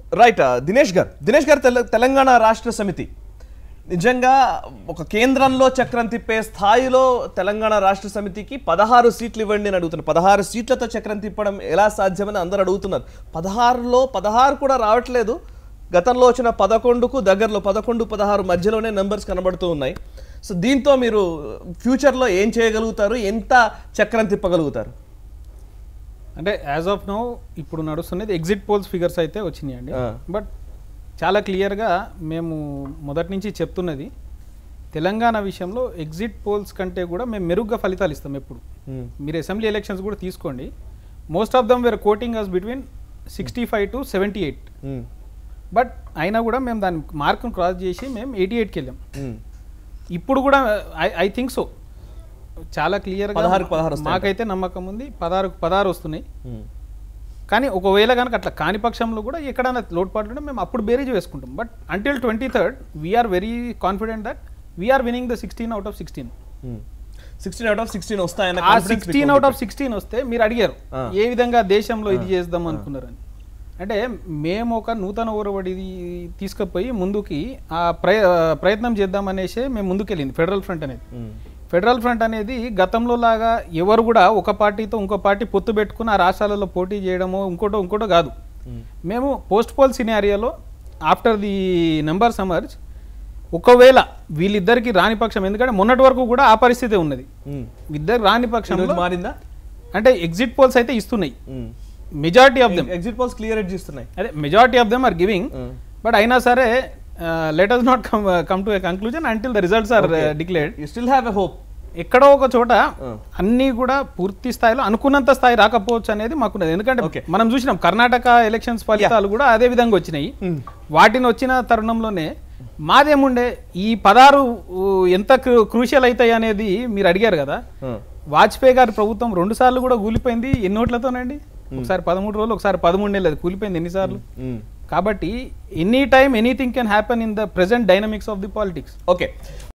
Right Dinesh గారు దినేష్ గారు తెల తెలంగాణ రాష్ట్ర సమితి నిజంగా ఒక కేంద్రంలో చక్రం తిప్పే స్థాయిలో తెలంగాణ రాష్ట్ర సమితికి పదహారు సీట్లు ఇవ్వండి అని అడుగుతున్నారు పదహారు సీట్లతో చక్రం తిప్పడం ఎలా సాధ్యమని అందరూ అడుగుతున్నారు పదహారులో పదహారు కూడా రావట్లేదు గతంలో వచ్చిన పదకొండుకు దగ్గరలో పదకొండు పదహారు మధ్యలోనే నెంబర్స్ కనబడుతూ ఉన్నాయి సో దీంతో మీరు ఫ్యూచర్లో ఏం చేయగలుగుతారు ఎంత చక్రం తిప్పగలుగుతారు అంటే యాజ్ ఆఫ్ నో ఇప్పుడు నడుస్తున్నది ఎగ్జిట్ పోల్స్ ఫిగర్స్ అయితే వచ్చినాయండి ఆ. బట్ చాలా క్లియర్గా మేము మొదటి నుంచి చెప్తున్నది తెలంగాణ విషయంలో ఎగ్జిట్ పోల్స్ కంటే కూడా మేము మెరుగ్గా ఫలితాలు ఇస్తాం ఎప్పుడు Hmm. మీరు అసెంబ్లీ ఎలక్షన్స్ కూడా తీసుకోండి most of them where quoting us between sixty five to seventy eight um, but అయినా కూడా మేము దాని మార్క్ను క్రాస్ చేసి మేము ఎయిటీ ఎయిట్కి వెళ్ళాం ఉమ్, ఇప్పుడు కూడా ఐ ఐ థింక్ సో చాలా క్లియర్గా పదహారుకు పదహారు వస్తాయి. మాకైతే నమ్మకం ఉంది పదహారుకు పదహారు వస్తున్నాయి ఉమ్. కానీ ఒకవేళ కనుక అట్లా కాని పక్షంలో కూడా ఎక్కడైనా లోటుపాట్లు ఉంటే మేము అప్పుడు బేరీజ్ వేసుకుంటాం but until twenty third we're very confident that we're winning the sixteen out of sixteen sixteen out of sixteen వస్తాయన్న ఆ confidence సిక్స్టీన్ మీకు అవుట్ ఉంది. ఆఫ్ సిక్స్టీన్ వస్తే మీరు అడిగారు ఆ. ఏ విధంగా దేశంలో ఇది చేద్దాం అనుకున్నారని అంటే మేము ఒక నూతన ఊరబడి తీసుకుపోయి ముందుకి ఆ ప్రయ ప్రయత్నం చేద్దామనేసే మేము ముందుకెళ్ళింది ఫెడరల్ ఫ్రంట్ అనేది ఉమ్, ఫెడరల్ ఫ్రంట్ అనేది గతంలో లాగా ఎవరు కూడా ఒక పార్టీతో ఇంకో పార్టీ పొత్తు పెట్టుకుని ఆ రాష్ట్రాలలో పోటీ చేయడమో ఇంకోటో ఇంకోటో కాదు ఉమ్, మేము పోస్ట్ పోల్ సినారియాలో ఆఫ్టర్ ది నెంబర్ సమర్జ్ ఒకవేళ వీళ్ళిద్దరికి రాని పక్షం ఎందుకంటే మొన్నటి వరకు కూడా ఆ పరిస్థితి ఉన్నది ఉమ్. ఇద్దరు రాని ఈరోజు పక్షంలో మారిందా అంటే ఎగ్జిట్ పోల్స్ అయితే ఇస్తున్నాయి majority of them exit polls clear ఇస్తున్నాయి అదే majority of them are giving Mm. But అయినా సరే let us not come come to a conclusion until the results are declared you still have a hope ఎక్కడో ఒక చోట Uh. అన్నీ కూడా పూర్తి స్థాయిలో అనుకున్నంత స్థాయి రాకపోవచ్చు అనేది మాకున్నది ఎందుకంటే Okay. మనం చూసినాం కర్ణాటక ఎలక్షన్స్ ఫలితాలు కూడా అదే విధంగా వచ్చినాయి వాటిని వచ్చిన తరుణంలోనే మాదేముండే ఈ పదహారు ఊ, ఎంత క్రూషియల్ అవుతాయి అనేది మీరు అడిగారు కదా వాజ్పేయి గారి ప్రభుత్వం రెండు సార్లు కూడా కూలిపోయింది ఎన్ని ఓట్లతోనండి ఒకసారి పదమూడు రోజులు ఒకసారి పదమూడు నెలలు అది కూలిపోయింది ఎన్నిసార్లు కాబట్టి any time anything can happen in the present dynamics of the politics okay